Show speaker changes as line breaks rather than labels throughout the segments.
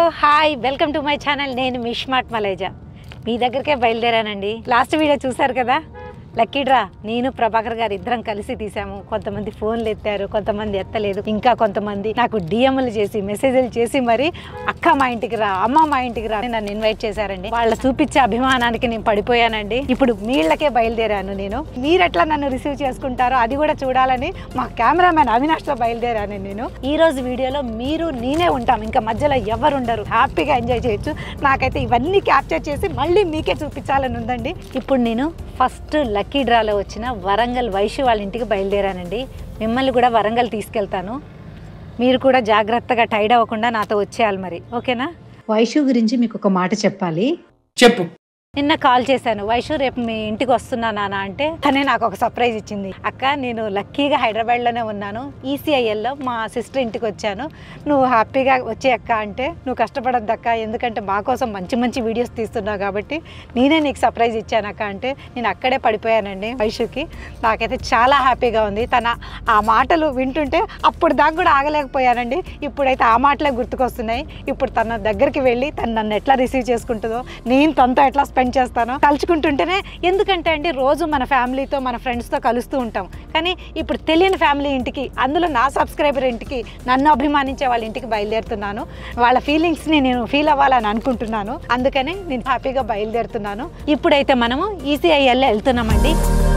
Hi welcome to my channel నేను మిష్మాట్ మలేజా మీ దగ్గరికే బయలుదేరానండి last video చూశారు కదా లక్కీ డ్రా నేను ప్రభాకర్ గారు ఇద్దరం కలిసి తీసాము కొంతమంది ఫోన్లు ఎత్తారు కొంతమంది ఎత్తలేదు ఇంకా కొంతమంది నాకు డిఎంలు చేసి మెసేజ్లు చేసి మరి అక్క మా ఇంటికి రా అమ్మ మా ఇంటికి రా అని నన్ను ఇన్వైట్ చేశారండి వాళ్ళ చూపించే అభిమానానికి నేను పడిపోయానండి ఇప్పుడు మీళ్ళకే బయలుదేరాను నేను మీరు ఎట్లా నన్ను రిసీవ్ చేసుకుంటారో అది కూడా చూడాలని మా కెమెరామ్యాన్ అవినాష్తో బయలుదేరాను నేను ఈ రోజు వీడియోలో మీరు నేనే ఉంటాం ఇంకా మధ్యలో ఎవరు ఉండరు హ్యాపీగా ఎంజాయ్ చేయొచ్చు నాకైతే ఇవన్నీ క్యాప్చర్ చేసి మళ్ళీ మీకే చూపించాలని ఉందండి ఇప్పుడు నేను ఫస్ట్ లక్కీ డ్రాలో వచ్చిన వరంగల్ వైశ్య వాళ్ళ ఇంటికి బయలుదేరానండి మిమ్మల్ని కూడా వరంగల్ తీసుకెళ్తాను మీరు కూడా జాగ్రత్తగా టైడ్ అవ్వకుండా నాతో వచ్చేయాలి మరి ఓకేనా వైషు గురించి మీకు ఒక మాట చెప్పాలి
చెప్పు
నిన్న కాల్ చేశాను వైషు రేపు మీ ఇంటికి వస్తున్నా నాన్న అంటే తనే నాకు ఒక సర్ప్రైజ్ ఇచ్చింది అక్క నేను లక్కీగా హైదరాబాద్లోనే ఉన్నాను ఈసీఐఎల్లో మా సిస్టర్ ఇంటికి వచ్చాను నువ్వు హ్యాపీగా వచ్చే అక్క అంటే నువ్వు కష్టపడద్దు అక్క ఎందుకంటే మా కోసం మంచి మంచి వీడియోస్ తీస్తున్నావు కాబట్టి నేనే నీకు సర్ప్రైజ్ ఇచ్చాను అక్క అంటే నేను అక్కడే పడిపోయానండి వైషుకి నాకైతే చాలా హ్యాపీగా ఉంది తన ఆ మాటలు వింటుంటే అప్పుడు దాకా కూడా ఆగలేకపోయానండి ఇప్పుడైతే ఆ మాటలే గుర్తుకొస్తున్నాయి ఇప్పుడు తన దగ్గరికి వెళ్ళి తను నన్ను ఎట్లా రిసీవ్ చేసుకుంటుందో నేను తనతో ఎట్లా స్పెండ్ చేస్తానో తలుచుకుంటుంటేనే ఎందుకంటే అండి రోజు మన ఫ్యామిలీతో మన ఫ్రెండ్స్తో కలుస్తూ ఉంటాం కానీ ఇప్పుడు తెలియని ఫ్యామిలీ ఇంటికి అందులో నా సబ్స్క్రైబర్ ఇంటికి నన్ను అభిమానించే వాళ్ళ ఇంటికి బయలుదేరుతున్నాను వాళ్ళ ఫీలింగ్స్ని నేను ఫీల్ అవ్వాలని అనుకుంటున్నాను అందుకని నేను హ్యాపీగా బయలుదేరుతున్నాను ఇప్పుడైతే మనము ఈసీఐఎల్ వెళ్తున్నామండి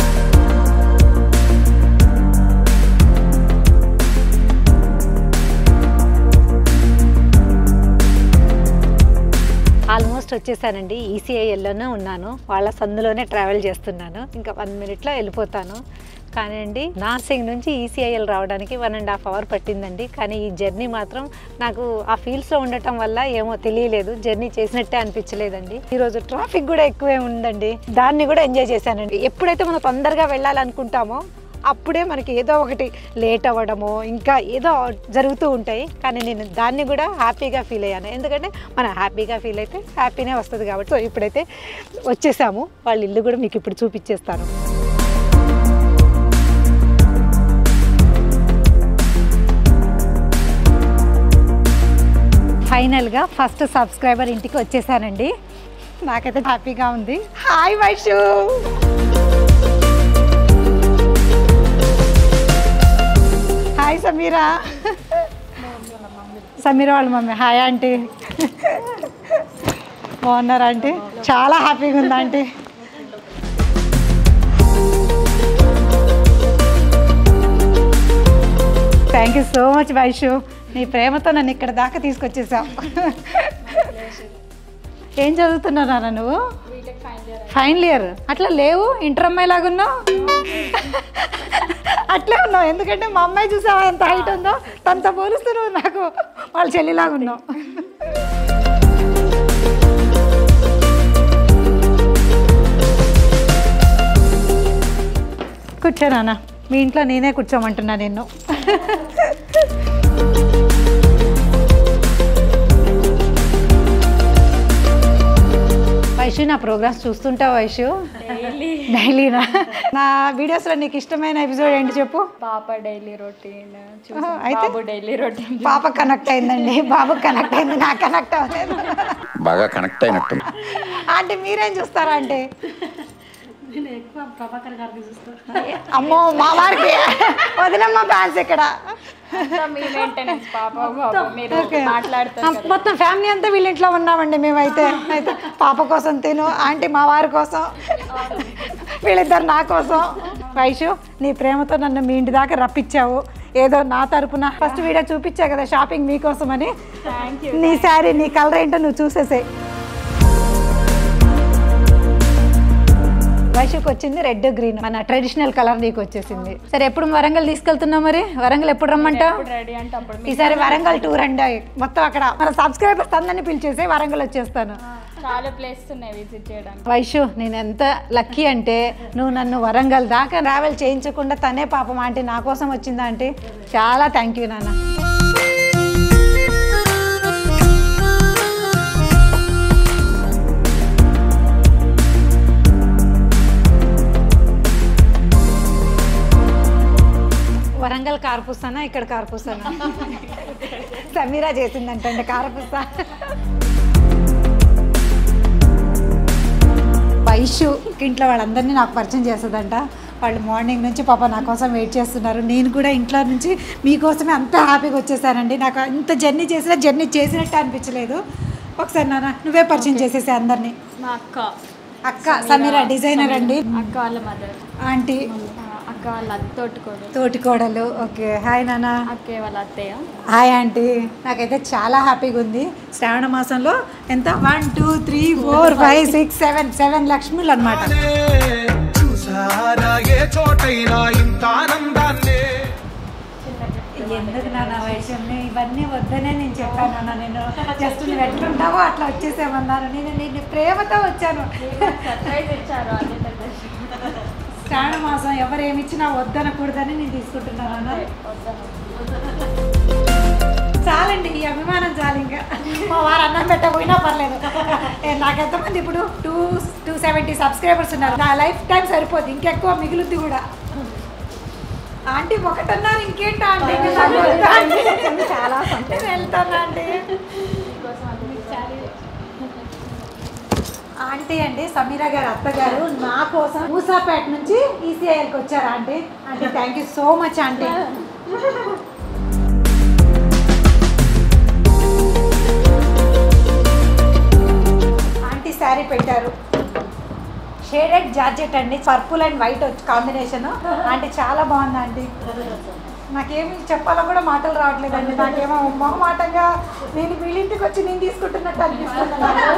ఆల్మోస్ట్ వచ్చేసానండి ఈసీఐఎల్లోనే ఉన్నాను వాళ్ళ సందులోనే ట్రావెల్ చేస్తున్నాను ఇంకా వన్ మినిట్లో వెళ్ళిపోతాను కానీ అండి నార్సింగ్ నుంచి ఈసీఐఎల్ రావడానికి వన్ అండ్ హాఫ్ అవర్ పట్టిందండి కానీ ఈ జర్నీ మాత్రం నాకు ఆ ఫీల్డ్స్లో ఉండటం వల్ల ఏమో తెలియలేదు జర్నీ చేసినట్టే అనిపించలేదండి ఈరోజు ట్రాఫిక్ కూడా ఎక్కువే ఉందండి దాన్ని కూడా ఎంజాయ్ చేశానండి ఎప్పుడైతే మనం తొందరగా వెళ్ళాలనుకుంటామో అప్పుడే మనకి ఏదో ఒకటి లేట్ అవ్వడము ఇంకా ఏదో జరుగుతూ ఉంటాయి కానీ నేను దాన్ని కూడా హ్యాపీగా ఫీల్ అయ్యాను ఎందుకంటే మనం హ్యాపీగా ఫీల్ అయితే హ్యాపీనే వస్తుంది కాబట్టి సో ఇప్పుడైతే వచ్చేసాము వాళ్ళ ఇల్లు కూడా మీకు ఇప్పుడు చూపించేస్తాను ఫైనల్గా ఫస్ట్ సబ్స్క్రైబర్ ఇంటికి వచ్చేసానండి నాకైతే హ్యాపీగా ఉంది హాయ్ వైషు హాయ్ సమీరా సమీరా వాళ్ళ మమ్మీ హాయ్ ఆంటీ బాగున్నారా ఆంటీ చాలా హ్యాపీగా ఉంది aunty thank you so much Vaishu నీ ప్రేమతో నన్ను ఇక్కడ దాకా తీసుకొచ్చేసావు ఏం చదువుతున్నావు నాన్న నువ్వు ఫైనల్ ఇయర్ అట్లా లేవు ఇంటర్ అమ్మాయి లాగా ఉన్నావు అట్లే ఉన్నావు ఎందుకంటే మా అమ్మాయి చూసావా ఎంత హైట్ ఉందో తనతో పోలుస్తూ నువ్వు నాకు వాళ్ళ చెల్లిలాగా ఉన్నావు కూర్చో నాన్న మీ ఇంట్లో నేనే కూర్చోమంటున్నా నిన్ను వైషు నా ప్రోగ్రామ్స్ చూస్తుంటావు వైషు డైలీనా నా వీడియోస్లో నీకు ఇష్టమైన ఎపిసోడ్ ఏంటి చెప్పు
పాప డైలీ రొటీన్
ఆహా, అయితే?
బాబు డైలీ రొటీన్
పాప కనెక్ట్ అయిందండి బాబు కనెక్ట్ అయింది నాకు కనెక్ట్ అవ్వలేదు
బాగా కనెక్ట్ అయినట్టు
అంటే మీరేం చూస్తారా అంటే అమ్మో మా వారికి వదినమ్మ ఫ్యాన్స్ ఇక్కడ
మీ మెయింటెనెన్స్ పాప బాబు మీరు
ఓకే.
మాట్లాడుతారు
ఆ, మొత్తం ఫ్యామిలీ అంతా వీళ్ళ ఇంట్లో ఉన్నామండి మేమైతే అయితే పాప కోసం తిను ఆంటీ మా వారి కోసం వీళ్ళిద్దరు నా కోసం వైషు నీ ప్రేమతో నన్ను మీ ఇంటి దాకా రప్పించావు ఏదో నా తరపున ఫస్ట్ వీడియో చూపించా కదా షాపింగ్ మీకోసం అని నీ శారీ నీ కలర్ ఏంటో నువ్వు చూసేసాయి వైషుకి వచ్చింది రెడ్ గ్రీన్ మన ట్రెడిషనల్ కలర్ నీకు వచ్చేసింది సరే ఎప్పుడు వరంగల్ తీసుకెళ్తున్నావు మరి వరంగల్ ఎప్పుడు రమ్మంటావు
రెడీ అంటే అప్పుడు మీ-
ఈసారి వరంగల్ టూర్ అండి మొత్తం అక్కడ మన సబ్స్క్రైబర్స్ అందరినీ పిలిచేసి వరంగల్ వచ్చేస్తాను
చాలా ప్లేసెస్ ఉన్నాయి విజిట్ చేయడానికి
వైషు నేను ఎంత లక్కీ అంటే నువ్వు నన్ను వరంగల్ దాకా ట్రావెల్ చేయించకుండా తనే పాపం ఆంటీ నా కోసం వచ్చిందా ఆంటీ చాలా థ్యాంక్ యూ నాన్న వరంగల్ కారపూస్తానా ఇక్కడ కారపూస్తానా సమీరా చేసిందంటండి కారపూస్తా వైషు ఇంట్లో వాళ్ళందరినీ నాకు పరిచయం చేస్తుందంట వాళ్ళు మార్నింగ్ నుంచి పాప నా కోసం వెయిట్ చేస్తున్నారు నేను కూడా ఇంట్లో నుంచి మీకోసమే అంత హ్యాపీగా వచ్చేసానండి నాకు అంత జర్నీ చేసినా జర్నీ చేసినట్టు అనిపించలేదు ఒకసారి నాన్న నువ్వే పరిచయం చేసేసే అందరినీ
మా అక్క
అక్క సమీరా డిజైనర్ అండి
అక్క వాళ్ళ మదర్
ఆంటీ
అక్క వాళ్ళ తోటికోడు
తోటికోడలు ఓకే హాయ్ నాన్న
అక్కే వాళ్ళ అత్తయ్య
హాయ్ ఆంటీ నాకైతే చాలా హ్యాపీగా ఉంది శ్రావణ మాసంలో ఎంత one two three four five six seven seven లక్ష్మిలు అనమాట
చూసారా ఏ చోటైనా ఇంత ఆనందాన్నే
ఎందుకు నాన్న వైషమ్యం ఇవన్నీ వద్దనే నేను చెప్పాను నాన్న నేను జస్ట్ నువ్వు ఎట్లుంటావో అట్లా వచ్చేసేమన్నాను నేను నేను ప్రేమతో వచ్చాను
సర్ప్రైజ్ ఇచ్చారు అదే
శ్రావణ మాసం ఎవరు ఏమి ఇచ్చినా వద్దనకూడదని నేను తీసుకుంటున్నాను నాన్న చాలండి ఈ అభిమానం చాలు ఇంకా మా వారు అన్నం పెట్టకపోయినా పర్లేదు ఏ, నాకు ఎంతమంది ఇప్పుడు టూ టూ సెవెంటీ సబ్స్క్రైబర్స్ ఉన్నారు నా లైఫ్ టైం సరిపోద్ది ఇంకెక్కువ మిగులుద్ది కూడా ఆంటీ ఒకటన్నారు ఇంకేంటి ఆంటీ నాకు వద్దు ఆంటీ. చాలా నేను వెళ్తాను ఆంటీ ఆంటీ అండి సమీరా గారు అత్తగారు నా కోసం మూసాపేట నుంచి ఈసీఐఎల్కి వచ్చారు aunty aunty thank you so much aunty aunty sari పెట్టారు షేడెడ్ జార్జెట్ అండి పర్పుల్ అండ్ వైట్ వచ్చి కాంబినేషన్ ఆంటీ చాలా బాగుంది ఆంటీ నాకేమి చెప్పాలో కూడా మాటలు రావట్లేదండి నాకేమో మొహమాటంగా నేను వీళ్ళింటికి వచ్చి నేను తీసుకుంటున్నట్టు అనిపిస్తుంది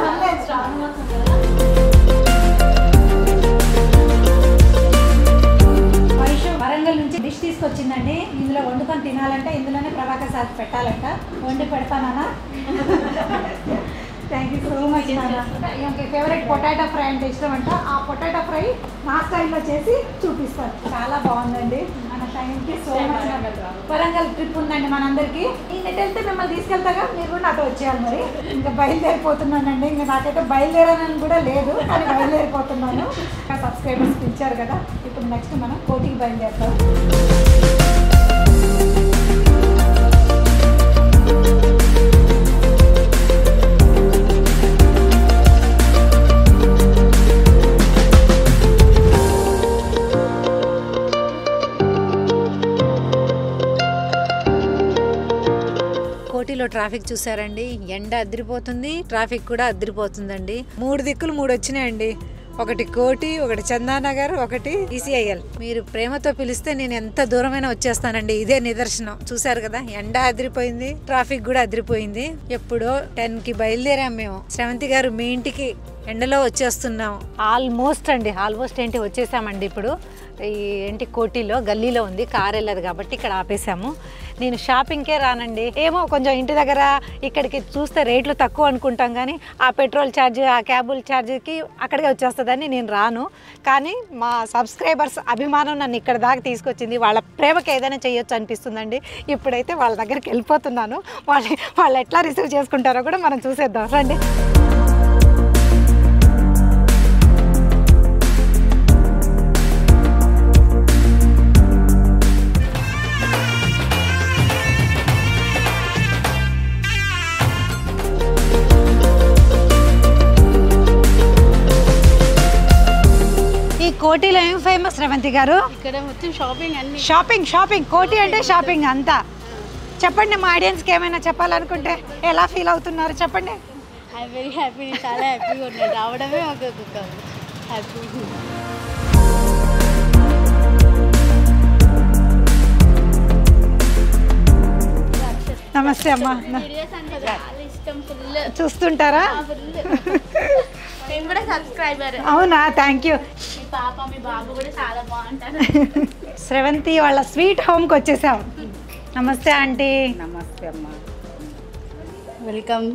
వైషు వరంగల్ నుంచి డిష్ తీసుకొచ్చిందండి ఇందులో వండుకొని తినాలంటే ఇందులోనే ప్రభాకర్ సార్ పెట్టాలంట వండి పెడతానా థ్యాంక్ యూ సో మచ్ ఇంకే ఫేవరెట్ పొటాటో ఫ్రై అంటే ఇష్టం అంట ఆ పొటాటో ఫ్రై నా స్టైల్లో చేసి చూపిస్తాను చాలా బాగుందండి మన thank you so much Warangal trip ఉందండి మనందరికీ నేను ఎటు వెళ్తే మిమ్మల్ని తీసుకెళ్తాగా మీరు కూడా నాతో వచ్చేయాలి మరి ఇంకా బయలుదేరిపోతున్నానండి ఇంకా నాకైతే బయలుదేరానని కూడా లేదు కానీ బయలుదేరిపోతున్నాను సబ్స్క్రైబర్స్ పిలిచారు కదా ఇప్పుడు నెక్స్ట్ మనం కోటికి బయలుదేరుతాం కోటిలో ట్రాఫిక్ చూసారండి ఎండ అదిరిపోతుంది ట్రాఫిక్ కూడా అదిరిపోతుందండి మూడు దిక్కులు మూడు వచ్చినాయండి ఒకటి కోటి ఒకటి చందానగర్ ఒకటి ఈసీఐఎల్ మీరు ప్రేమతో పిలిస్తే నేను ఎంత దూరమైనా వచ్చేస్తానండి ఇదే నిదర్శనం చూసారు కదా ఎండ అదిరిపోయింది ట్రాఫిక్ కూడా అదిరిపోయింది ఎప్పుడో టెన్ కి బయలుదేరాం మేము శ్రవంతి గారు మీ ఇంటికి ఎండలో వచ్చేస్తున్నాం ఆల్మోస్ట్ అండి ఆల్మోస్ట్ ఏంటి వచ్చేసామండి ఇప్పుడు ఈ ఏంటి కోటిలో గల్లీలో ఉంది కార్ వెళ్ళదు కాబట్టి ఇక్కడ ఆపేసాము నేను షాపింగ్కే రానండి ఏమో కొంచెం ఇంటి దగ్గర ఇక్కడికి చూస్తే రేట్లు తక్కువ అనుకుంటాం కానీ ఆ పెట్రోల్ ఛార్జ్ ఆ క్యాబుల్ ఛార్జ్కి అక్కడికే వచ్చేస్తుందని నేను రాను కానీ మా సబ్స్క్రైబర్స్ అభిమానం నన్ను ఇక్కడ దాకా తీసుకొచ్చింది వాళ్ళ ప్రేమకి ఏదైనా చేయొచ్చు అనిపిస్తుందండి ఇప్పుడైతే వాళ్ళ దగ్గరికి వెళ్ళిపోతున్నాను వాళ్ళు వాళ్ళు ఎట్లా రిసీవ్ చేసుకుంటారో కూడా మనం చూసేద్దాం రండి ఈ కోటిలో ఏం ఫేమస్ రేవంతి గారు
ఇక్కడ మొత్తం షాపింగ్ అన్ని
షాపింగ్ షాపింగ్ కోటి అంటే షాపింగ్ అంతా చెప్పండి మా ఆడియన్స్కి ఏమైనా చెప్పాలనుకుంటే ఎలా ఫీల్ అవుతున్నారు చెప్పండి
ఐ వెరీ హ్యాపీ చాలా హ్యాపీగా ఉన్నాను రావడమే ఒక హ్యాపీ
నమస్తే అమ్మా
వీడియోస్ అంటే చాలా ఇష్టం ఫుల్
చూస్తుంటారా
ఫుల్ నేను కూడా సబ్స్క్రైబర్
అవునా థ్యాంక్ యూ
మీ పాప మీ బాబు కూడా చాలా బాగుంటారు
స్రవంతి వాళ్ళ స్వీట్ హోమ్కి వచ్చేసాం నమస్తే ఆంటీ
నమస్తే అమ్మా
వెల్కమ్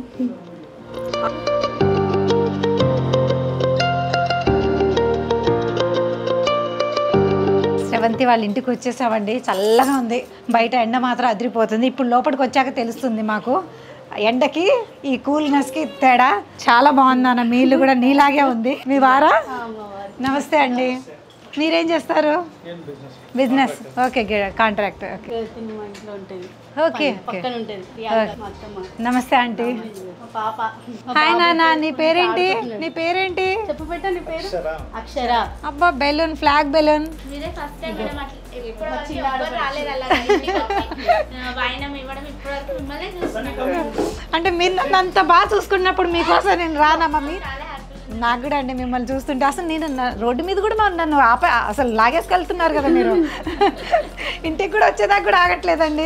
శ్రవంతి వాళ్ళ ఇంటికి వచ్చేసామండి చల్లగా ఉంది బయట ఎండ మాత్రం అదిరిపోతుంది ఇప్పుడు లోపలికి వచ్చాక తెలుస్తుంది మాకు ఎండకి ఈ కూల్నెస్కి తేడా చాలా బాగుంది అన్న మీ ఇల్లు కూడా నీలాగే ఉంది మీ వారా నమస్తే అండి మీరేం చేస్తారు బిజినెస్ ఓకే కాంట్రాక్ట్ ఓకే
తిని మా ఇంట్లో ఉంటుంది
ఓకే ఓకే
పక్కన ఉంటుంది ప్రియాంక, మా అత్తమ్మ
నమస్తే ఆంటీ
మా పాప మా
హాయ్
బాబు
నాన్న నీ
ఇప్పుడు
పేరేంటి
ఆడుకుంటున్నాడు.
నీ పేరేంటి
చెప్పు పెట్ట నీ పేరు అక్షర
అబ్బా బెలూన్ ఫ్లాగ్ బెలూన్
మీరే ఫస్ట్ టైం మేడం అట్లా ఎప్పుడు
మా
వరకు
చిన్న
ఎవ్వరు
ఆడపడుచు.
రాలేదు అలా ఇంటికి. ఆ, వాయినం ఇవ్వడం ఇప్పటి వరకు మిమ్మల్ని చూస్తున్నాం
అంటే మీరు నన్ను అంత బాగా చూసుకున్నప్పుడు మీకోసం నేను రానా మమ్మీ
చాలా హ్యాపీ
నాకు కూడా అండి మిమ్మల్ని చూస్తుంటే అసలు నేను నా- రోడ్డు మీద కూడా మా- నన్ను ఆప అసలు లాగేసుకెళ్తున్నారు కదా మీరు ఇంటికి కూడా వచ్చేదాకా కూడా ఆగట్లేదండి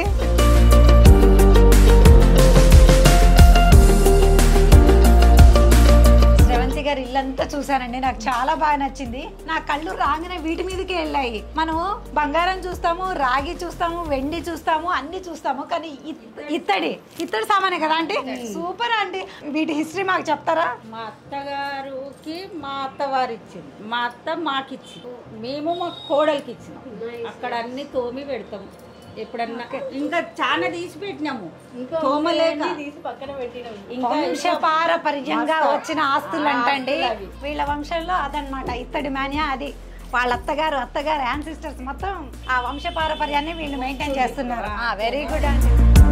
శ్రవంతి గారు ఇల్లంతా చూసానండి నాకు చాలా బాగా నచ్చింది నా కళ్ళు రాగానే వీటి మీదకి వెళ్ళాయి మనము బంగారం చూస్తాము రాగి చూస్తాము వెండి చూస్తాము అన్ని చూస్తాము కానీ ఇత్- ఇత్తడి ఇత్తడి సామానే కదా అంటే సూపర్ అండి వీటి హిస్టరీ మాకు చెప్తారా
మా అత్తగారుకి మా అత్తవారు ఇచ్చింది మా అత్త మాకు ఇచ్చింది మేము మా కోడలికి ఇచ్చినాం అక్కడ అన్ని తోమి పెడతాం ఎప్పుడన్నా ఇంకా చాలా తీసి పెట్టినాము
ఇంకో
తోమలేక
అన్నీ తీసి పక్కన పెట్టినాం
ఇంకా
వంశపారపర్యంగా వచ్చిన ఆస్తులు అంటండి
ఆస్తులు అవి.
వీళ్ళ వంశంలో అదనమాట ఇత్తడి మాన్యా అది వాళ్ళ అత్తగారు అత్తగారు యాన్సిస్టర్స్ మొత్తం ఆ వంశపారపర్యాన్ని వీళ్ళు మెయింటైన్ చేస్తున్నారు వెరీ గుడ్ అండి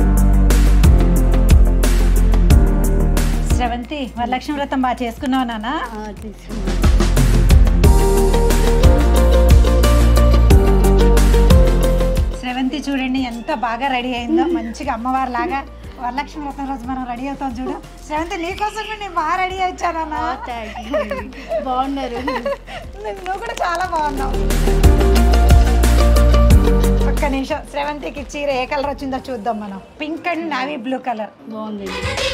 శ్రవంతి వరలక్ష్మి వ్రతం బాగా చేసుకున్నావు నాన్న
ఆ, తీసుకున్నాం
శ్రవంతి చూడండి ఎంత బాగా రెడీ అయిందో మంచిగా అమ్మవారి లాగా వరలక్ష్మి వ్రతం రోజు మనం రెడీ అవుతాం చూడు శ్రవంతి నీకోసం కూడా నేను బాగా రెడీ వచ్చానన్నా
థ్యాంక్ యూ బాగున్నారు
నువ్వు కూడా చాలా బాగున్నావు ఒక్క నిమిషం శ్రవంతికి చీర ఏ కలర్ వచ్చిందో చూద్దాం మనం pink and navy blue colour
బాగుంది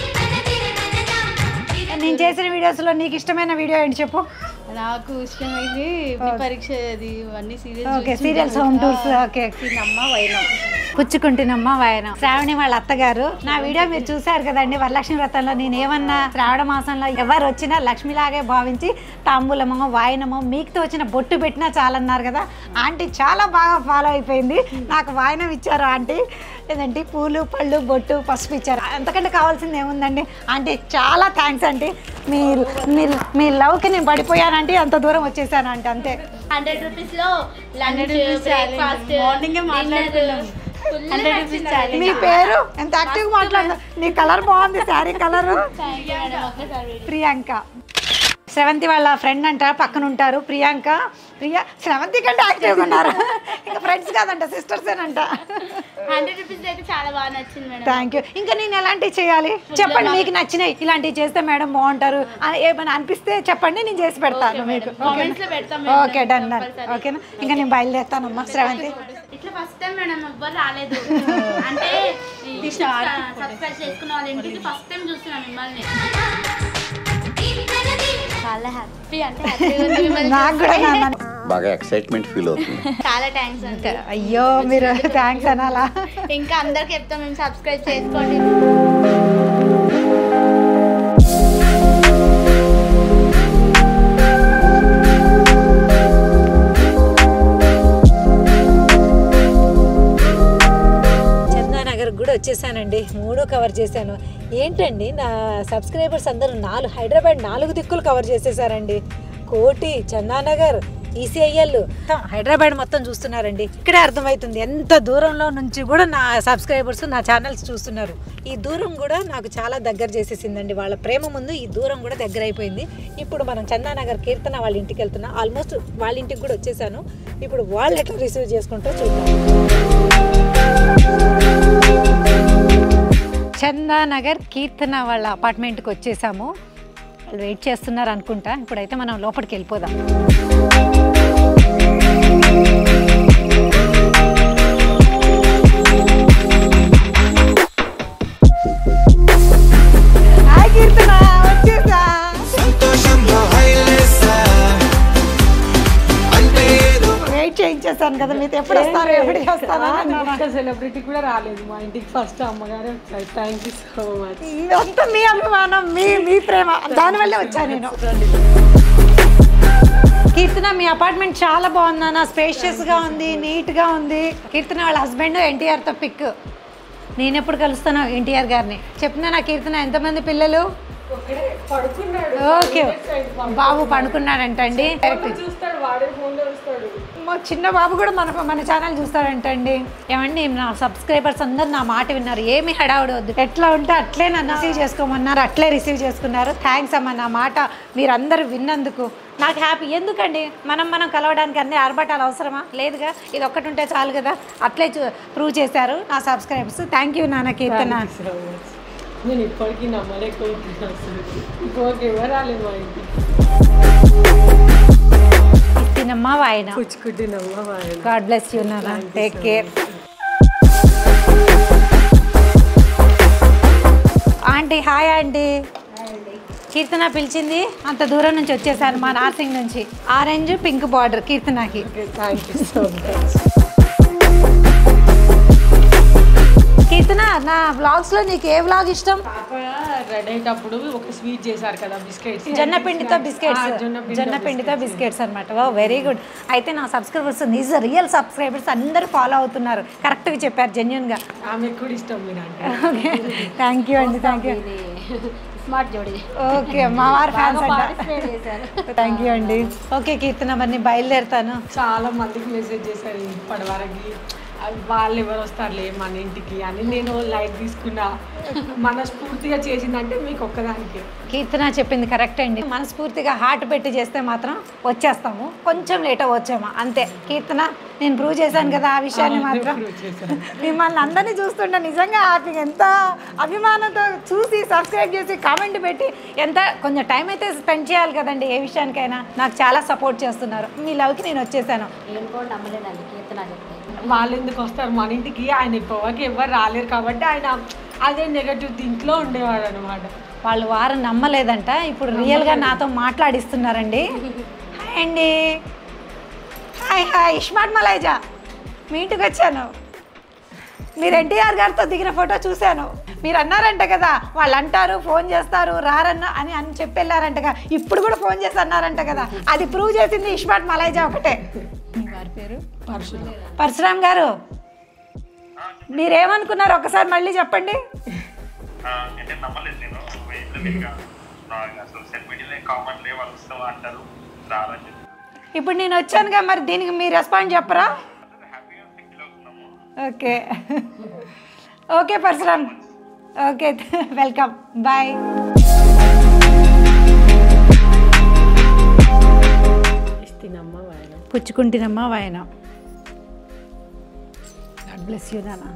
నేను చేసిన వీడియోస్లో నీకు ఇష్టమైన వీడియో ఏంటి చెప్పు
నాకు ఇష్టమైంది మీ పరీక్ష అది అన్ని serious
okay serials home tours okay
నమ్మ వైనం
పుచ్చుకుంటున్నమ్మ వాయనం శ్రావణి వాళ్ళ అత్తగారు నా వీడియో మీరు చూశారు కదండి వరలక్ష్మి వ్రతంలో నేను ఏమన్నా శ్రావణ మాసంలో ఎవరు వచ్చినా లక్ష్మిలాగే భావించి తాంబూలమో వాయనమో మీకు వచ్చిన బొట్టు పెట్టినా చాలన్నారు కదా ఆంటీ చాలా బాగా ఫాలో అయిపోయింది నాకు వాయనం ఇచ్చారు ఆంటీ లేదంటే పూలు పళ్ళు బొట్టు పసుపు ఇచ్చారు అంతకంటే కావాల్సింది ఏముందండి ఆంటీ చాలా థ్యాంక్స్ ఆంటీ మీరు మీరు మీ లవ్కి నేను పడిపోయానంటే అంత దూరం వచ్చేసాను అంటే అంతే
హండ్రెడ్ రూపీస్ లో lunch
100 rupees challenge.
Breakfast
Morning ఏ మాట్లాడుకున్నాం. 100 rupees challenge.
మీ పేరు ఎంత యాక్టివ్ మాట్లాడు నీ కలర్ బాగుంది sari colour
thank you madam ఒక్కసారి
ప్రియాంక శ్రవంతి వాళ్ళ ఫ్రెండ్ అంట పక్కన ఉంటారు ప్రియాంక ప్రియా శ్రవంతి కంటే యాక్టివ్గా ఉన్నారు ఇంకా ఫ్రెండ్స్ కాదంట సిస్టర్స్ ఏనంట
హండ్రెడ్ రూపీస్ అయితే చాలా బాగా నచ్చింది మేడం
థ్యాంక్ యూ ఇంకా నేను ఎలాంటివి చేయాలి చెప్పండి మీకు నచ్చినాయి ఇలాంటివి చేస్తే మేడం బాగుంటారు అని ఏమైనా అనిపిస్తే చెప్పండి నేను చేసి పెడతాను మీకు
కామెంట్స్ లో పెడతాం madam.
Okay done done
compulsory.
ఓకేనా ఇంకా నేను బయలుదేరుతానమ్మా శ్రవంతి
ఇట్లా ఫస్ట్ టైం మేడం ఎవ్వరు రాలేదు అంటే సబ్స్క్రైబ్ చేసుకున్న వాళ్ళ ఇంటికి ఫస్ట్ టైం చూస్తున్నాం మిమ్మల్ని చాలా హ్యాపీ అంటే హ్యాపీగా ఉంది మిమ్మల్ని
నాకు కూడా నాన్న
బాగా ఎక్సైట్మెంట్ ఫీల్ అవుతుంది
చాలా థ్యాంక్స్ అండి
అయ్యో మీరు థ్యాంక్స్ అనాలా
ఇంకా అందరికి చెప్తాం మేము సబ్స్క్రైబ్ చేసుకోండి
చందానగర్ కూడా వచ్చేసానండి మూడో కవర్ చేశాను ఏంటండి నా సబ్స్క్రైబర్స్ అందరూ నాలుగు హైదరాబాద్ నాలుగు దిక్కులు కవర్ చేసేసారండి కోటి చందానగర్ ఈసీఐఎల్ హైదరాబాద్ మొత్తం చూస్తున్నారండి ఇక్కడే అర్థమవుతుంది ఎంత దూరంలో నుంచి కూడా నా సబ్స్క్రైబర్స్ నా ఛానల్స్ చూస్తున్నారు ఈ దూరం కూడా నాకు చాలా దగ్గర చేసేసిందండి వాళ్ళ ప్రేమ ముందు ఈ దూరం కూడా దగ్గర అయిపోయింది ఇప్పుడు మనం చందానగర్ కీర్తన వాళ్ళ ఇంటికి వెళ్తున్నాం ఆల్మోస్ట్ వాళ్ళ ఇంటికి కూడా వచ్చేసాను ఇప్పుడు వాళ్ళు ఎట్లా రిసీవ్ చేసుకుంటూ చూద్దాం చందానగర్ కీర్తన వాళ్ళ అపార్ట్మెంట్కి వచ్చేసాము వాళ్ళు వెయిట్ చేస్తున్నారు అనుకుంటా ఇప్పుడైతే మనం లోపలికి వెళ్ళిపోదాం హాయ్ కీర్తన వచ్చేసా
సంతోషంలో హైలేసా అంటే ఏదో
వెయిట్ చేయించేసాను కదా మీతో ఎప్పుడు వస్తారు ఎప్పుడు వస్తారా
ఒక్క సెలబ్రిటీ కూడా రాలేదు మా ఇంటికి ఫస్ట్ అమ్మగారే వచ్చారు థ్యాంక్ యూ సో మచ్
ఇదంతా మీ అభిమానం మీ మీ ప్రేమ దానివల్లే వచ్చాను నేను కీర్తన మీ అపార్ట్మెంట్ చాలా బాగుందన్న స్పేషియస్ గా ఉంది నీట్ గా ఉంది కీర్తన వాళ్ళ హస్బెండ్ ఎన్టీఆర్ తో పిక్ నేను ఎప్పుడు కలుస్తాను ఎన్టీఆర్ గారిని చెప్పినా నా కీర్తన ఎంతమంది పిల్లలు ఓకే బాబు పడుకున్నాడంటండి
చూస్తాడు వాడే ఫోన్లో చూస్తాడు
మా చిన్న బాబు కూడా మన మన ఛానల్ చూస్తాడంటండి ఏమండి నా సబ్స్క్రైబర్స్ అందరు నా మాట విన్నారు ఏమి హడావుడి వద్దు ఎట్లా ఉంటే అట్లే నన్ను రిసీవ్ చేసుకోమన్నారు అట్లే రిసీవ్ చేసుకున్నారు థ్యాంక్స్ అమ్మ నా మాట మీరందరూ విన్నందుకు నాకు హ్యాపీ ఎందుకండి మనం మనం కలవడానికి అన్ని ఆర్భటాలు అవసరమా లేదుగా ఇది ఒక్కటి ఉంటే చాలు కదా అట్లే చూ ప్రూవ్ చేశారు నా సబ్స్క్రైబర్స్ థ్యాంక్ యూ నాన్న కీర్తన
So much. నేను ఇప్పటికీ నమ్మలేకపోతున్నాను అసలు ఇంకొక ఎవరు రాలేదు మా ఇంటికి
తినమ్మా వాయిన
పుచ్చుకుంటున్నమ్మా వాళ్ళు
గాడ్ బ్లెస్ యూ నాన్న take care aunty hi aunty Keerthana పిలిచింది అంత దూరం నుంచి వచ్చేసాను మా నార్సింగ్ నుంచి ఆరెంజ్ పింక్ బార్డర్ కీర్తనకి
thank you so much
Keerthana నా వ్లాగ్స్ లో నీకు ఏ వ్లాగ్ ఇష్టం
పాప రెడీ అయ్యేటప్పుడు ఒక స్వీట్ చేశారు కదా బిస్కెట్స్
జొన్న పిండితో బిస్కెట్స్
జొన్న
జొన్న పిండితో బిస్కెట్స్ అనమాట వా వెరీ గుడ్ అయితే నా సబ్స్క్రైబర్స్ నిజ రియల్ సబ్స్క్రైబర్స్ అందరూ ఫాలో అవుతున్నారు కరెక్ట్గా చెప్పారు జెన్యున్గా
ఆమెకు కూడా ఇష్టం మీరు అంటే
ఓకే థ్యాంక్ యూ అండి థ్యాంక్ యూ
స్మార్ట్ జోడి
ఓకే మా వారి ఫ్యాన్స్ అంట
పార్టిసిపేట్ చేశారు
థ్యాంక్ యూ అండి ఓకే కీర్తన మరి నేను బయలుదేరుతాను
చాలా మందికి మెసేజ్ చేశారు ఇప్పటి వరకు అవి వాళ్ళు ఎవరు వస్తారులే మన ఇంటికి అని నేను లైట్ తీసుకున్నా మనస్ఫూర్తిగా చేసిందంటే మీకు ఒక్కదానికి
కీర్తన చెప్పింది కరెక్ట్ అండి మనస్ఫూర్తిగా హార్ట్ పెట్టి చేస్తే మాత్రం వచ్చేస్తాము కొంచెం లేట్ అవ్వచ్చేమో అంతే కీర్తన నేను ప్రూవ్ చేశాను కదా ఆ విషయాన్ని మాత్రం మిమ్మల్ని అందరినీ చూస్తుంటే నిజంగా హ్యాపీగా ఎంత అభిమానంతో చూసి సబ్స్క్రైబ్ చేసి కామెంట్ పెట్టి ఎంత కొంచెం టైం అయితే స్పెండ్ చేయాలి కదండి ఏ విషయానికైనా నాకు చాలా సపోర్ట్ చేస్తున్నారు మీ లవ్కి నేను వచ్చేసాను
నేను కూడా నమ్మలేదండి కీర్తన చెప్తే
వాళ్ళు ఎందుకు వస్తారు మన ఇంటికి ఆయన ఇప్పటివరకు ఎవరు రాలేరు కాబట్టి ఆయన అదే నెగటివ్ థింక్లో ఉండేవాడు అనమాట
వాళ్ళు వారం నమ్మలేదంట ఇప్పుడు రియల్గా నాతో మాట్లాడిస్తున్నారండి హాయ్ అండి హాయ్ హాయ్ ఇష్మాట్ మలైజా మీ ఇంటికి వచ్చాను మీరు ఎన్టీఆర్ గారితో దిగిన ఫోటో చూశాను మీరు అన్నారంట కదా వాళ్ళు అంటారు ఫోన్ చేస్తారు రారన్న అని అని చెప్పి వెళ్ళారంటగా ఇప్పుడు కూడా ఫోన్ చేసి అన్నారంట కదా అది ప్రూవ్ చేసింది ఇష్మాట్ మలైజా ఒకటే మీ వారి పేరు
పరశురాం
పరశురామ్ గారు మీరేమనుకున్నారు ఒకసారి మళ్ళీ చెప్పండి
ఆ, అంటే నమ్మలేదు నేను ఇంటర్వ్యూగా అసలు సెట్ మీడియాలో కామన్ లే వాళ్ళు వస్తావా అంటారు రారని చెప్పి
ఇప్పుడు నేను వచ్చానుగా మరి దీనికి మీ రెస్పాండ్ చెప్పరా
హ్యాపీగా ఫీల్ అవుతున్నాము
okay okay Parasuram okay welcome bye
ఇస్తేనమ్మా వాయన
పుచ్చుకుంటున్నమ్మా వాయన గాడ్ బ్లెస్ యూ నాన్న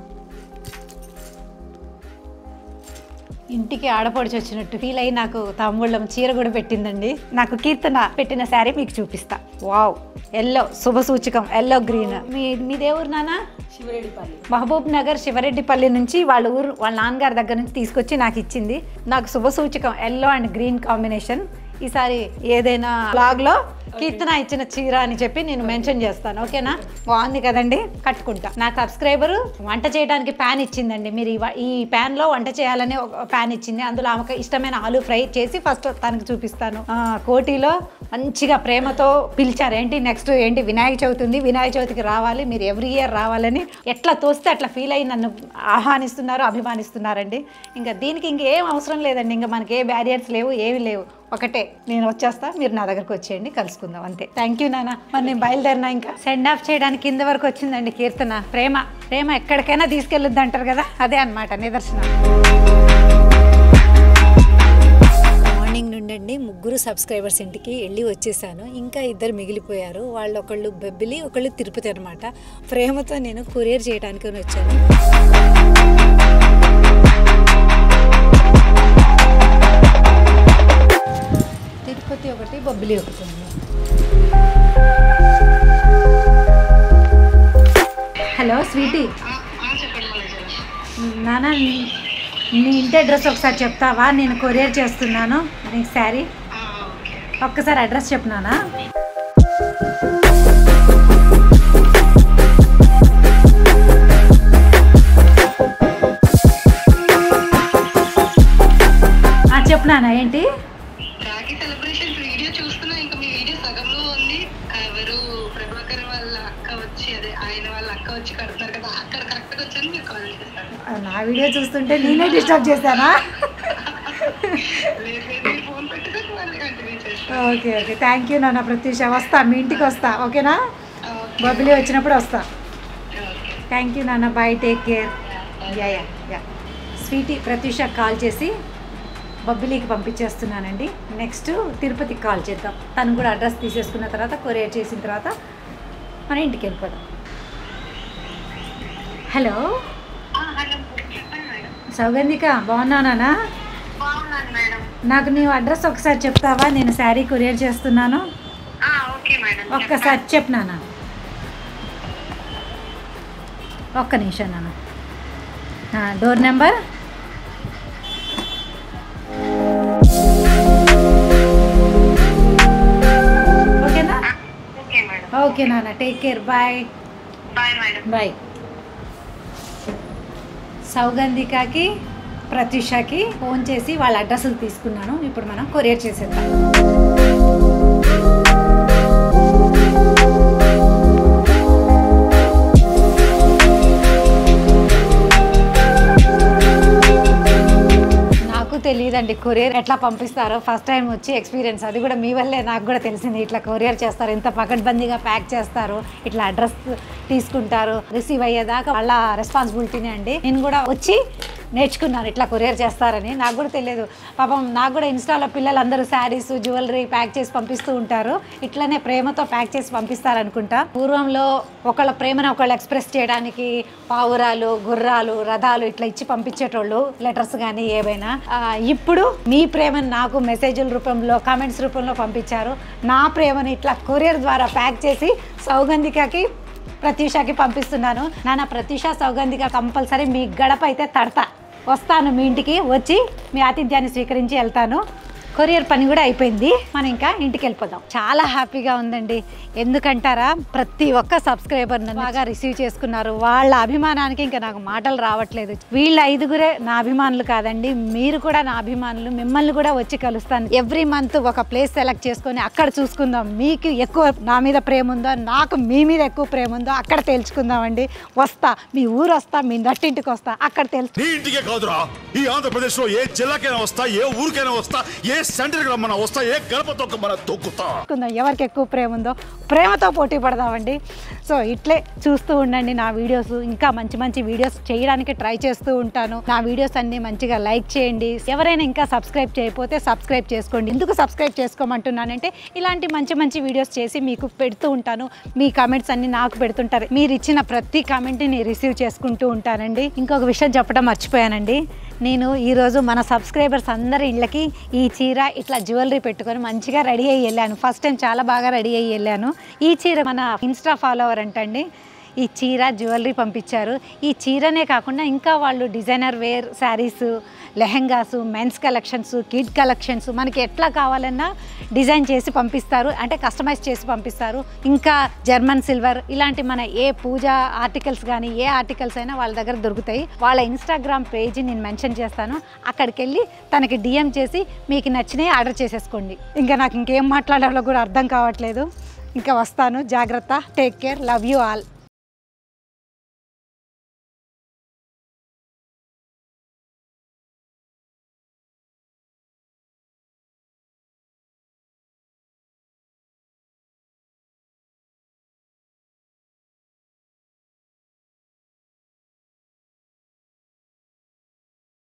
ఇంటికి ఆడపడిచి వచ్చినట్టు ఫీల్ అయ్యి నాకు తమ్ముళ్ళం చీర కూడా పెట్టిందండి నాకు కీర్తన పెట్టిన శారీ మీకు చూపిస్తా వావ్ ఎల్లో శుభ సూచకం ఎల్లో గ్రీన్ మీ మీ దేవురు నానా
శివరెడ్డిపల్లి
మహబూబ్ నగర్ శివరెడ్డిపల్లి నుంచి వాళ్ళ ఊరు వాళ్ళ నాన్నగారి దగ్గర నుంచి తీసుకొచ్చి నాకు ఇచ్చింది నాకు శుభ సూచకం ఎల్లో అండ్ గ్రీన్ కాంబినేషన్ ఈసారి ఏదైనా బ్లాగ్లో కీర్తన ఇచ్చిన చీర అని చెప్పి నేను మెన్షన్ చేస్తాను ఓకేనా బాగుంది కదండి కట్టుకుంటా నా సబ్స్క్రైబరు వంట చేయడానికి ప్యాన్ ఇచ్చిందండి మీరు ఈ వ- ఈ ప్యాన్లో వంట చేయాలని ఒక ప్యాన్ ఇచ్చింది అందులో ఆమెకు ఇష్టమైన ఆలు ఫ్రై చేసి ఫస్ట్ తనకు చూపిస్తాను ఆ, కోటిలో మంచిగా ప్రేమతో పిలిచారు ఏంటి నెక్స్ట్ ఏంటి వినాయక చవితి ఉంది వినాయక చవితికి రావాలి మీరు ఎవ్రీ ఇయర్ రావాలని ఎట్లా తోస్తే అట్లా ఫీల్ అయ్యి నన్ను ఆహ్వానిస్తున్నారు అభిమానిస్తున్నారండి ఇంకా దీనికి ఇంకేం అవసరం లేదండి ఇంకా మనకి ఏ బ్యారియర్స్ లేవు ఏవి లేవు ఒకటే నేను వచ్చేస్తా మీరు నా దగ్గరకు వచ్చేయండి కలుసుకుందాం అంతే థ్యాంక్ యూ నాన్న మరి నేను బయలుదేరినా ఇంకా సెండ్ ఆఫ్ చేయడానికి కింద వరకు వచ్చిందండి కీర్తన ప్రేమ ప్రేమ ఎక్కడికైనా తీసుకెళ్ళొద్దు అంటారు కదా అదే అన్నమాట నిదర్శనం మార్నింగ్ నుండి అండి ముగ్గురు సబ్స్క్రైబర్స్ ఇంటికి వెళ్ళి వచ్చేసాను ఇంకా ఇద్దరు మిగిలిపోయారు వాళ్ళు ఒకళ్ళు బెబ్బిలి ఒకళ్ళు తిరుపతి అనమాట ప్రేమతో నేను కొరియర్ చేయడానికి వచ్చాను తిరుపతి ఒకటి బొబ్బిలి ఒకటి ఉంది హలో స్వీటీ నాన్న నీ- నీ ఇంటి అడ్రస్ ఒకసారి చెప్తావా నేను కొరియర్ చేస్తున్నాను నీకు శారీ ఒక్కసారి అడ్రస్ చెప్పినానా చెప్పినానా ఏంటి
రాఖీ సెలబ్రేషన్ వీడియో చూస్తున్నా ఇంకా మీ వీడియో సగంలో ఉంది ఎవరు ప్రభాకర్ వాళ్ళ అక్క వచ్చి అదే ఆయన వాళ్ళ అక్క వచ్చి కడుతున్నారు కదా అక్కడ కరెక్ట్ గా వచ్చాను మీరు కాల్ చేస్తారు
నా వీడియో చూస్తుంటే నేనే డిస్టర్బ్ చేశానా
లేదు లేదు, మీరు ఫోన్ పెట్టుకొని మళ్ళీ కంటిన్యూ చేస్తాను
ఓకే ఓకే థ్యాంక్ యూ నాన్న ప్రత్యూష వస్తా మీ ఇంటికి వస్తా ఓకేనా బబ్బిలి వచ్చినప్పుడు వస్తా థ్యాంక్ యూ నాన్న bye take care yeah yeah yeah sweetie Pratyusha call చేసి బబ్బిలీకి పంపించేస్తున్నానండి నెక్స్ట్ తిరుపతికి కాల్ చేద్దాం తను కూడా అడ్రస్ తీసేసుకున్న తర్వాత కొరియర్ చేసిన తర్వాత మన ఇంటికి వెళ్ళిపోదాం హలో
హలో చెప్పండి మేడం
సౌగంధిక బాగున్నానా
బాగున్నాను మేడం
నాకు నీవు అడ్రస్ ఒకసారి చెప్తావా నేను శారీ కొరియర్ చేస్తున్నాను
ఓకే మేడం
ఒక్కసారి చెప్పు నాన్న ఒక్క నిమిషం నాన్న ఆ, డోర్ నెంబర్ ఓకేనా
ఓకే మేడం
ఓకే నాన్న take care bye
bye madam
bye సౌగంధికకి ప్రత్యూషకి ఫోన్ చేసి వాళ్ళ అడ్రస్లు తీసుకున్నాను ఇప్పుడు మనం కొరియర్ చేసేద్దాం నాకు తెలియదండి కొరియర్ ఎట్లా పంపిస్తారో ఫస్ట్ టైం వచ్చి ఎక్స్పీరియన్స్ అది కూడా మీ వల్లే నాకు కూడా తెలిసింది ఇట్లా కొరియర్ చేస్తారు ఇంత పకడ్బందీగా ప్యాక్ చేస్తారు ఇట్లా అడ్రస్ తీసుకుంటారు రిసీవ్ అయ్యేదాకా వాళ్ళ రెస్పాన్సిబిలిటీనే అండి నేను కూడా వచ్చి నేర్చుకున్నాను ఇట్లా కొరియర్ చేస్తారని నాకు కూడా తెలియదు పాపం నాకు కూడా ఇన్స్టాలో పిల్లలందరూ శారీస్ జ్యువెలరీ ప్యాక్ చేసి పంపిస్తూ ఉంటారు ఇట్లనే ప్రేమతో ప్యాక్ చేసి పంపిస్తారనుకుంటా పూర్వంలో ఒకళ్ళ ప్రేమను ఒకళ్ళు ఎక్స్ప్రెస్ చేయడానికి పావురాలు గుర్రాలు రథాలు ఇట్లా ఇచ్చి పంపించేటోళ్ళు లెటర్స్ కానీ ఏవైనా ఆ, ఇప్పుడు మీ ప్రేమను నాకు మెసేజ్ల రూపంలో కామెంట్స్ రూపంలో పంపించారు నా ప్రేమను ఇట్లా కొరియర్ ద్వారా ప్యాక్ చేసి సౌగంధికకి ప్రత్యూషకి పంపిస్తున్నాను నాన్న ప్రత్యూష సౌగంధిక కంపల్సరీ మీ గడప అయితే తడతా వస్తాను మీ ఇంటికి వచ్చి మీ ఆతిథ్యాన్ని స్వీకరించి వెళ్తాను కొరియర్ పని కూడా అయిపోయింది మనం ఇంకా ఇంటికి వెళ్ళిపోదాం చాలా హ్యాపీగా ఉందండి ఎందుకంటారా ప్రతి ఒక్క సబ్స్క్రైబర్ నన్ను బాగా రిసీవ్ చేసుకున్నారు వాళ్ళ అభిమానానికి ఇంకా నాకు మాటలు రావట్లేదు వీళ్ళ ఐదుగురే నా అభిమానులు కాదండి మీరు కూడా నా అభిమానులు మిమ్మల్ని కూడా వచ్చి కలుస్తాను ఎవ్రీ మంత్ ఒక ప్లేస్ సెలెక్ట్ చేసుకొని అక్కడ చూసుకుందాం మీకు ఎక్కువ నా మీద ప్రేమ ఉందో నాకు మీ మీద ఎక్కువ ప్రేమ ఉందో అక్కడ తేల్చుకుందామండి వస్తా మీ ఊరు వస్తా మీ నట్టింటికి వస్తా అక్కడ తెలుసు
నీ ఇంటికే కాదురా ఈ ఆంధ్రప్రదేశ్ లో ఏ జిల్లాకైనా వస్తా ఏ ఊరికైనా వస్తా ఏ సెంటర్కి రమ్మన్నా వస్తా ఏ గడప తొక్కమన్నా తొక్కుతా
చూసుకుందాం ఎవరికి ఎక్కువ ప్రేమ ఉందో ప్రేమతో పోటీ పడదామండి సో ఇట్లే చూస్తూ ఉండండి నా వీడియోస్ ఇంకా మంచి మంచి వీడియోస్ చేయడానికి ట్రై చేస్తూ ఉంటాను నా వీడియోస్ అన్ని మంచిగా లైక్ చేయండి ఎవరైనా ఇంకా సబ్స్క్రైబ్ చేయకపోతే సబ్స్క్రైబ్ చేసుకోండి ఎందుకు సబ్స్క్రైబ్ చేసుకోమంటున్నానంటే ఇలాంటి మంచి మంచి వీడియోస్ చేసి మీకు పెడుతూ ఉంటాను మీ కామెంట్స్ అన్ని నాకు పెడుతుంటారు మీరు ఇచ్చిన ప్రతి కామెంట్ని రిసీవ్ చేసుకుంటూ ఉంటానండి ఇంకొక విషయం చెప్పడం మర్చిపోయానండి నేను ఈరోజు మన సబ్స్క్రైబర్స్ అందరి ఇళ్ళకి ఈ చీర ఇట్లా జ్యువెలరీ పెట్టుకొని మంచిగా రెడీ అయ్యి వెళ్ళాను ఫస్ట్ టైం చాలా బాగా రెడీ అయ్యి వెళ్ళాను ఈ చీర మన ఇన్స్టా ఫాలోవర్ అంటండి ఈ చీర జ్యువెలరీ పంపించారు ఈ చీరనే కాకుండా ఇంకా వాళ్ళు designer wear sarees lehengas men's collections kid collections మనకి ఎట్లా కావాలన్నా డిజైన్ చేసి పంపిస్తారు అంటే కస్టమైజ్ చేసి పంపిస్తారు ఇంకా జర్మన్ సిల్వర్ ఇలాంటి మన ఏ పూజ ఆర్టికల్స్ కానీ ఏ ఆర్టికల్స్ అయినా వాళ్ళ దగ్గర దొరుకుతాయి వాళ్ళ ఇన్స్టాగ్రామ్ పేజ్ నేను మెన్షన్ చేస్తాను అక్కడికి వెళ్ళి తనకి డిఎం చేసి మీకు నచ్చినవి ఆర్డర్ చేసేసుకోండి ఇంకా నాకు ఇంకేం మాట్లాడాలో కూడా అర్థం కావట్లేదు ఇంకా వస్తాను జాగ్రత్త take care love you all